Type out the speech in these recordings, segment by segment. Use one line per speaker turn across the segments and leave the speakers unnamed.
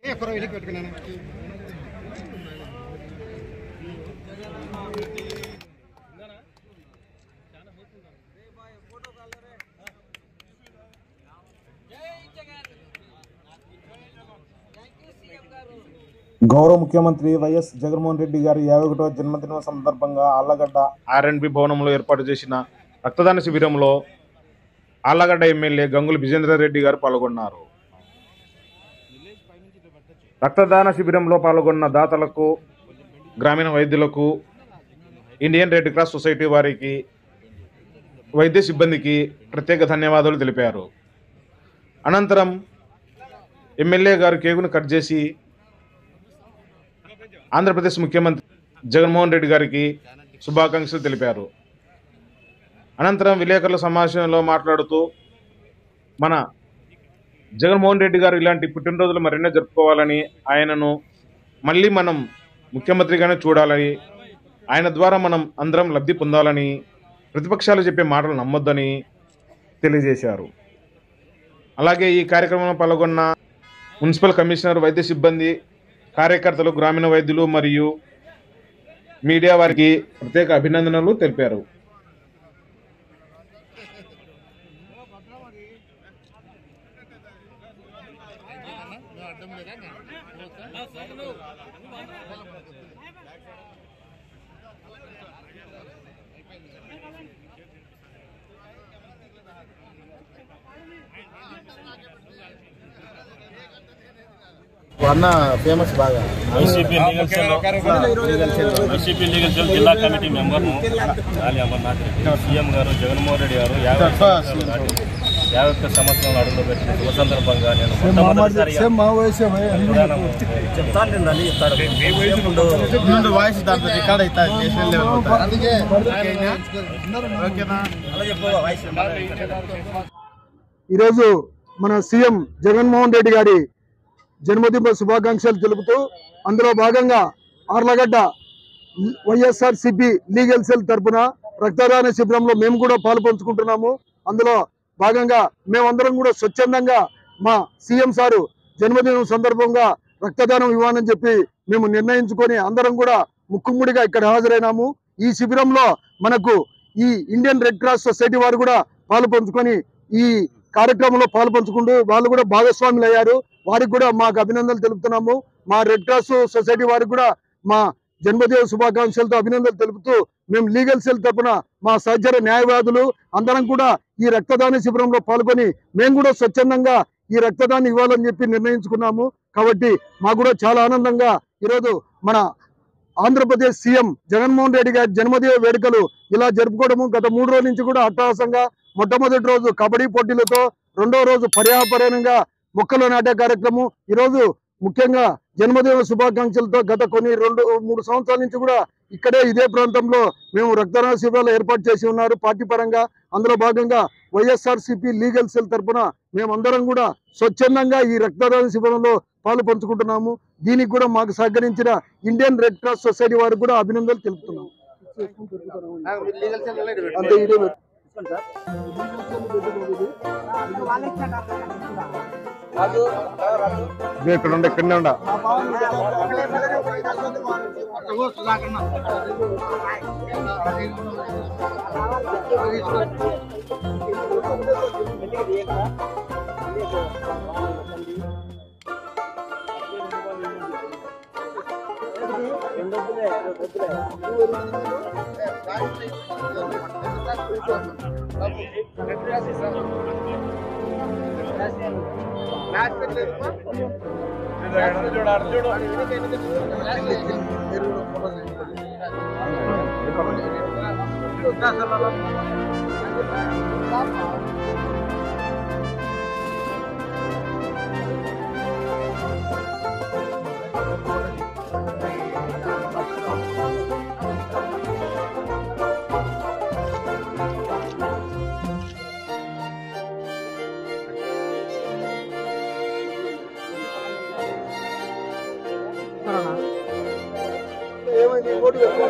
గౌరవ ముఖ్యమంత్రి వైఎస్ జగన్మోహన్ రెడ్డి గారి యాభై ఒకటవ జన్మదినం సందర్భంగా ఆళ్లగడ్డ ఆర్ఎండ్బి భవనంలో ఏర్పాటు చేసిన రక్తదాన శిబిరంలో ఆళ్లగడ్డ ఎమ్మెల్యే గంగుల విజేంద్రారెడ్డి గారు పాల్గొన్నారు రక్తదాన శిబిరంలో పాల్గొన్న దాతలకు గ్రామీణ వైద్యులకు ఇండియన్ రెడ్ క్రాస్ సొసైటీ వారికి వైద్య సిబ్బందికి ప్రత్యేక ధన్యవాదాలు తెలిపారు అనంతరం ఎమ్మెల్యే గారు కేకును కట్ చేసి ఆంధ్రప్రదేశ్ ముఖ్యమంత్రి జగన్మోహన్ రెడ్డి గారికి శుభాకాంక్షలు తెలిపారు అనంతరం విలేకరుల సమావేశంలో మాట్లాడుతూ మన జగన్మోహన్ రెడ్డి గారు ఇలాంటి పుట్టినరోజులు మరెన్నో జరుపుకోవాలని ఆయనను మళ్ళీ మనం ముఖ్యమంత్రిగానే చూడాలని ఆయన ద్వారా మనం అందరం లబ్ధి పొందాలని ప్రతిపక్షాలు చెప్పే మాటలు నమ్మొద్దని తెలియజేశారు అలాగే ఈ కార్యక్రమంలో పాల్గొన్న మున్సిపల్ కమిషనర్ వైద్య సిబ్బంది కార్యకర్తలు గ్రామీణ వైద్యులు మరియు మీడియా వారికి ప్రత్యేక అభినందనలు తెలిపారు
అన్న ఫేమస్ బాగా
YCP legal cell YCP legal cell జిల్లా కమిటీ మెంబర్ను గాలి అమర్నాథ్ రెడ్డి సీఎం గారు జగన్మోహన్ రెడ్డి గారు యాభై ఒక్క సంవత్సరాలు దాటి యాభై ఒక్క సంవత్సరంలో అడుగులో పెట్టిన శుభ సందర్భంగా నేను మొట్టమొదటిసారిగా ప్రధానం చెప్తాను నేను అన్ని చెప్తాను
ముందు వాయిస్ దాంట్లో రికార్డ్ అవుతా నేషనల్ లెవెల్ ఓకేనా
అలా చెప్పు వాయిస్
ఈరోజు మన సీఎం జగన్మోహన్ రెడ్డి గారి జన్మదిన శుభాకాంక్షలు తెలుపుతూ అందులో భాగంగా ఆర్లగడ్డ వైఎస్ఆర్ సిపి లీగల్ సెల్ తరపున రక్తదాన శిబిరంలో మేము కూడా పాలు పంచుకుంటున్నాము అందులో భాగంగా మేమందరం కూడా స్వచ్ఛందంగా మా సీఎం సారు జన్మదినం సందర్భంగా రక్తదానం ఇవ్వాలని చెప్పి మేము నిర్ణయించుకొని అందరం కూడా ముక్కుముడిగా ఇక్కడ హాజరైనాము ఈ శిబిరంలో మనకు ఈ ఇండియన్ రెడ్ క్రాస్ సొసైటీ వారు కూడా పాలు పంచుకొని ఈ కార్యక్రమంలో పాలు పంచుకుంటూ వాళ్ళు కూడా భాగస్వాములు అయ్యారు వారికి కూడా మాకు అభినందనలు తెలుపుతున్నాము మా రెడ్ క్రాస్ సొసైటీ వారికి కూడా మా జన్మదిన శుభాకాంక్షలతో అభినందనలు తెలుపుతూ మేము లీగల్ సెల్ తరపున మా సహచర న్యాయవాదులు అందరం కూడా ఈ రక్తదాన శిబిరంలో పాల్గొని మేము కూడా స్వచ్ఛందంగా ఈ రక్తదాన్ని ఇవ్వాలని చెప్పి నిర్ణయించుకున్నాము కాబట్టి మాకు కూడా చాలా ఆనందంగా ఈరోజు మన ఆంధ్రప్రదేశ్ సీఎం జగన్మోహన్ రెడ్డి గారి జన్మదిన వేడుకలు ఇలా జరుపుకోవడము గత మూడు రోజుల నుంచి కూడా అట్టహాసంగా మొట్టమొదటి రోజు కబడ్డీ పోటీలతో రెండో రోజు పర్యావరణంగా మొక్కలు నాటే కార్యక్రమం ఈరోజు ముఖ్యంగా జన్మదిన శుభాకాంక్షలతో గత కొన్ని రెండు మూడు సంవత్సరాల నుంచి కూడా ఇక్కడే ఇదే ప్రాంతంలో మేము రక్తదాన శిబిరాలు ఏర్పాటు చేసి ఉన్నారు పార్టీ పరంగా అందులో భాగంగా వైఎస్ఆర్ సిపి లీగల్ సెల్ తరపున మేమందరం కూడా స్వచ్ఛందంగా ఈ రక్తదాన శిబిరంలో పాలు పంచుకుంటున్నాము దీనికి కూడా మాకు సహకరించిన ఇండియన్ రెడ్ క్రాస్ సొసైటీ వారికి కూడా అభినందనలు తెలుపుతున్నాము
లీగల్ సెల్
అంతే ఇదే
ఇదే ఇక్కడ ఉండే ఇక్కడనే ఉండ
ఏమైంది ఇంకోటి చెప్పు.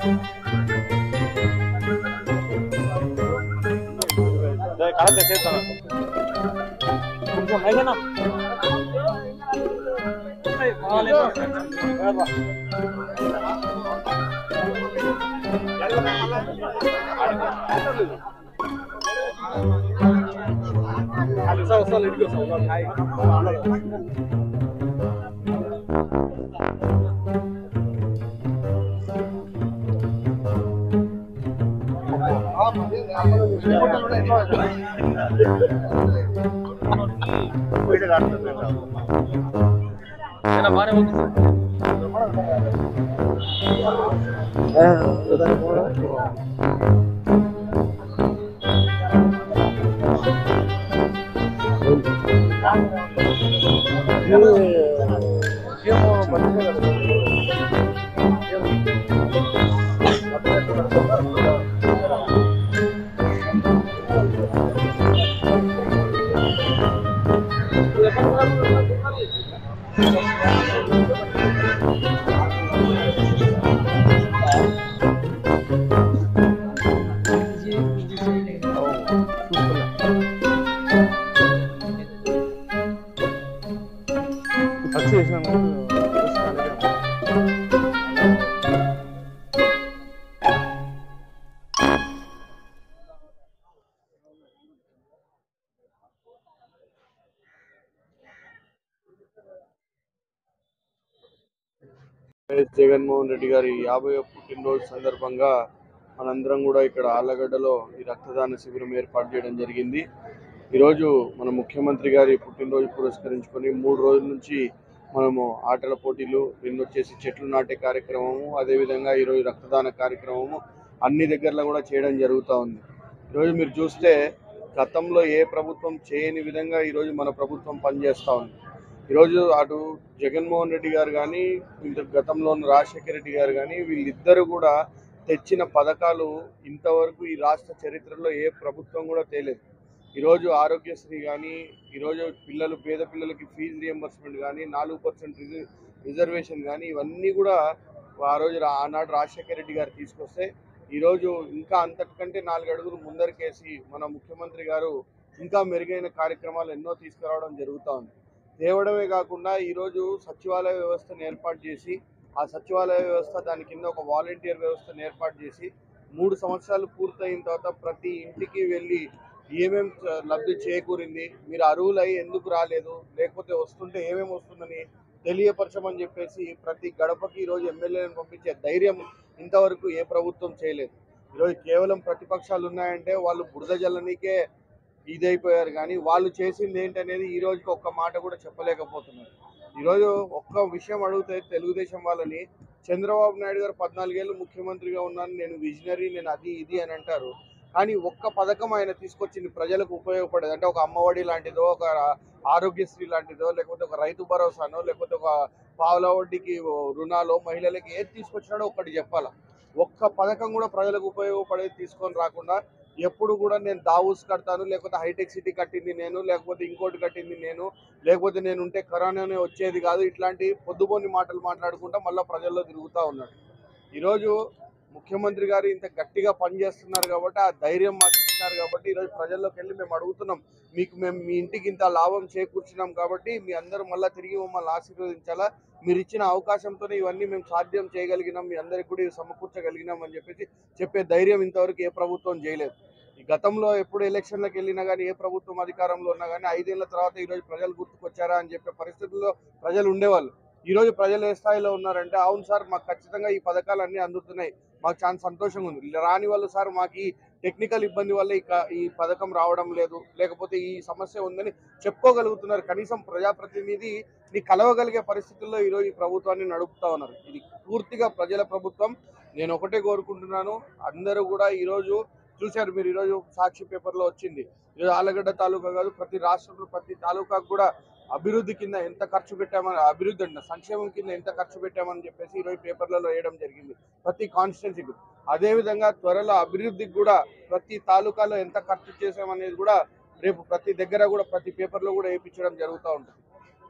వైఎస్ జగన్మోహన్ రెడ్డి గారి యాభై పుట్టినరోజు సందర్భంగా మనందరం కూడా ఇక్కడ ఆళ్ళగడ్డలో ఈ రక్తదాన శిబిరం ఏర్పాటు చేయడం జరిగింది ఈరోజు మన ముఖ్యమంత్రి గారి పుట్టినరోజు పురస్కరించుకొని మూడు రోజుల నుంచి మనము ఆటల పోటీలు నిన్న వచ్చేసి చెట్లు నాటే కార్యక్రమము అదేవిధంగా ఈరోజు రక్తదాన కార్యక్రమము అన్ని దగ్గరలో కూడా చేయడం జరుగుతూ ఉంది ఈరోజు మీరు చూస్తే గతంలో ఏ ప్రభుత్వం చేయని విధంగా ఈరోజు మన ప్రభుత్వం పనిచేస్తూ ఉంది ఈరోజు అటు జగన్మోహన్ రెడ్డి గారు కానీ ఇంత గతంలో ఉన్న రాజశేఖర రెడ్డి గారు కానీ వీళ్ళిద్దరూ కూడా తెచ్చిన పథకాలు ఇంతవరకు ఈ రాష్ట్ర చరిత్రలో ఏ ప్రభుత్వం కూడా తేలేదు ఈరోజు ఆరోగ్యశ్రీ కానీ ఈరోజు పిల్లలు పేద పిల్లలకి ఫీజు రియంబర్స్మెంట్ కానీ నాలుగు పర్సెంట్ రిజర్వేషన్ కానీ ఇవన్నీ కూడా ఆ రోజు రా- ఆనాడు రాజశేఖర రెడ్డి గారు తీసుకొస్తే ఈరోజు ఇంకా అంతటికంటే నాలుగు అడుగులు ముందరికేసి మన ముఖ్యమంత్రి గారు ఇంకా మెరుగైన కార్యక్రమాలు ఎన్నో తీసుకురావడం జరుగుతూ ఉంది తేవడమే కాకుండా ఈరోజు సచివాలయ వ్యవస్థను ఏర్పాటు చేసి ఆ సచివాలయ వ్యవస్థ దాని కింద ఒక వాలంటీర్ వ్యవస్థను ఏర్పాటు చేసి మూడు సంవత్సరాలు పూర్తయిన తర్వాత ప్రతి ఇంటికి వెళ్ళి ఏమేం చ- లబ్ధి చేకూరింది మీరు అరువులై ఎందుకు రాలేదు లేకపోతే వస్తుంటే ఏమేమి వస్తుందని తెలియపరచమని చెప్పేసి ప్రతి గడపకి ఈరోజు ఎమ్మెల్యేలను పంపించే ధైర్యం ఇంతవరకు ఏ ప్రభుత్వం చేయలేదు ఈరోజు కేవలం ప్రతిపక్షాలు ఉన్నాయంటే వాళ్ళు బురద జల్లనీకే ఇదైపోయారు కానీ వాళ్ళు చేసింది ఏంటనేది ఈ రోజుకి ఒక్క మాట కూడా చెప్పలేకపోతున్నారు ఈరోజు ఒక్క విషయం అడిగితే తెలుగుదేశం వాళ్ళని చంద్రబాబు నాయుడు గారు పద్నాలుగేళ్ళు ముఖ్యమంత్రిగా ఉన్నాను నేను విజనరీ నేను అది ఇది అని అంటారు కానీ ఒక్క పథకం ఆయన తీసుకొచ్చింది ప్రజలకు ఉపయోగపడేది అంటే ఒక అమ్మఒడి లాంటిదో ఒక ఆరోగ్యశ్రీ లాంటిదో లేకపోతే ఒక రైతు భరోసానో లేకపోతే ఒక పావుల వడ్డీకి రుణాలు మహిళలకి ఏది తీసుకొచ్చినాడో ఒక్కటి చెప్పాలా ఒక్క పథకం కూడా ప్రజలకు ఉపయోగపడేది తీసుకొని రాకుండా ఎప్పుడు కూడా నేను దావూస్ కడతాను లేకపోతే హైటెక్ సిటీ కట్టింది నేను లేకపోతే ఇంకోటి కట్టింది నేను లేకపోతే నేను ఉంటే కరోనానే వచ్చేది కాదు ఇట్లాంటి పొద్దుపోని మాటలు మాట్లాడుకుంటా మళ్ళీ ప్రజల్లో తిరుగుతూ ఉన్నాడు ఈరోజు ముఖ్యమంత్రి గారు ఇంత గట్టిగా పనిచేస్తున్నారు కాబట్టి ఆ ధైర్యం మాకు ఇస్తున్నారు కాబట్టి ఈరోజు ప్రజల్లోకి వెళ్ళి మేము అడుగుతున్నాం మీకు మేము మీ ఇంటికి ఇంత లాభం చేకూర్చున్నాం కాబట్టి మీ అందరూ మళ్ళీ తిరిగి మమ్మల్ని ఆశీర్వదించాలా మీరు ఇచ్చిన అవకాశంతోనే ఇవన్నీ మేము సాధ్యం చేయగలిగినాం మీ అందరికి కూడా ఇవి సమకూర్చగలిగినాం అని చెప్పేసి చెప్పే ధైర్యం ఇంతవరకు ఏ ప్రభుత్వం చేయలేదు ఈ గతంలో ఎప్పుడు ఎలక్షన్లకు వెళ్ళినా కానీ ఏ ప్రభుత్వం అధికారంలో ఉన్నా కానీ ఐదేళ్ల తర్వాత ఈరోజు ప్రజలు గుర్తుకొచ్చారా అని చెప్పే పరిస్థితుల్లో ప్రజలు ఉండేవాళ్ళు ఈ రోజు ప్రజలు ఏ స్థాయిలో ఉన్నారంటే అవును సార్ మాకు ఖచ్చితంగా ఈ పథకాలు అన్నీ అందుతున్నాయి మాకు చాలా సంతోషంగా ఉంది రాని వాళ్ళు సార్ మాకు ఈ టెక్నికల్ ఇబ్బంది వల్ల ఈ క- ఈ పథకం రావడం లేదు లేకపోతే ఈ సమస్య ఉందని చెప్పుకోగలుగుతున్నారు కనీసం ప్రజాప్రతినిధి ని కలవగలిగే పరిస్థితుల్లో ఈరోజు ఈ ప్రభుత్వాన్ని నడుపుతా ఉన్నారు ఇది పూర్తిగా ప్రజల ప్రభుత్వం నేను ఒకటే కోరుకుంటున్నాను అందరూ కూడా ఈరోజు చూశారు మీరు ఈరోజు సాక్షి పేపర్లో వచ్చింది ఈరోజు ఆలగడ్డ తాలూకా కాదు ప్రతి రాష్ట్రంలో ప్రతి తాలూకాకు కూడా అభివృద్ధి కింద ఎంత ఖర్చు పెట్టామని అభివృద్ధి అంటే సంక్షేమం కింద ఎంత ఖర్చు పెట్టామని చెప్పేసి ఈరోజు పేపర్లలో వేయడం జరిగింది ప్రతి కాన్స్టిట్యున్సీకి అదేవిధంగా త్వరలో అభివృద్ధికి కూడా ప్రతి తాలూకాలో ఎంత ఖర్చు చేసామనేది కూడా రేపు ప్రతి దగ్గర కూడా ప్రతి పేపర్లో కూడా వేయించడం జరుగుతూ ఉంటుంది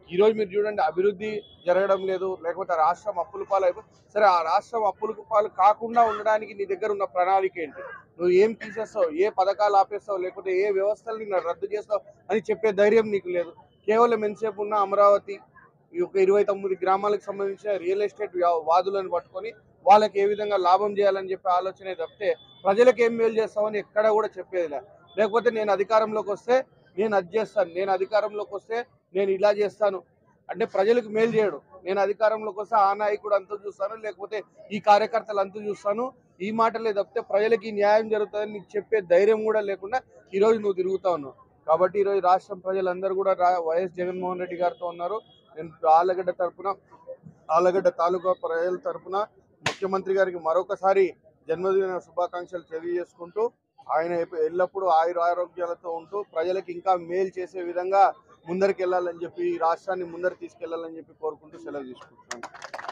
ఈ రోజు మీరు చూడండి అభివృద్ధి జరగడం లేదు లేకపోతే రాష్ట్రం అప్పుల పాలు అయిపో సరే ఆ రాష్ట్రం అప్పుల పాలు కాకుండా ఉండడానికి నీ దగ్గర ఉన్న ప్రణాళిక ఏంటి నువ్వు ఏం తీసేస్తావు ఏ పథకాలు ఆపేస్తావు లేకపోతే ఏ వ్యవస్థల్ని నువ్వు రద్దు చేస్తావు అని చెప్పే ధైర్యం నీకు లేదు కేవలం ఎంతసేపు ఉన్న అమరావతి ఈ యొక్క ఇరవై తొమ్మిది గ్రామాలకు సంబంధించిన రియల్ ఎస్టేట్ వ్యా- వాదులను పట్టుకొని వాళ్ళకి ఏ విధంగా లాభం చేయాలని చెప్పి ఆలోచనే తప్పితే ప్రజలకు ఏం మేలు చేస్తామని ఎక్కడ కూడా చెప్పేది లే. లేకపోతే నేను అధికారంలోకి వస్తే నేను అది చేస్తాను నేను అధికారంలోకి వస్తే నేను ఇలా చేస్తాను అంటే ప్రజలకు మేలు చేయడు నేను అధికారంలోకి వస్తే ఆ నాయకుడు అంతా చూస్తాను లేకపోతే ఈ కార్యకర్తలు అంతా చూస్తాను ఈ మాటలే తప్పితే ప్రజలకి న్యాయం జరుగుతుందని నీకు చెప్పే ధైర్యం కూడా లేకుండా ఈ రోజు నువ్వు తిరుగుతా ఉన్నావు కాబట్టి ఈరోజు రాష్ట్రం ప్రజలందరూ కూడా రా- వైఎస్ జగన్మోహన్ రెడ్డి గారితో ఉన్నారు నేను ఆలగడ్డ తరపున ఆలగడ్డ తాలూకా ప్రజల తరపున ముఖ్యమంత్రి గారికి మరొకసారి జన్మదిన శుభాకాంక్షలు తెలియజేసుకుంటూ ఆయన ఎప్ప- ఎల్లప్పుడూ ఆయుర ఆరోగ్యాలతో ఉంటూ ప్రజలకు ఇంకా మేలు చేసే విధంగా ముందరికి వెళ్ళాలని చెప్పి ఈ రాష్ట్రాన్ని ముందరికి తీసుకెళ్లాలని చెప్పి కోరుకుంటూ సెలవు తీసుకుంటున్నాను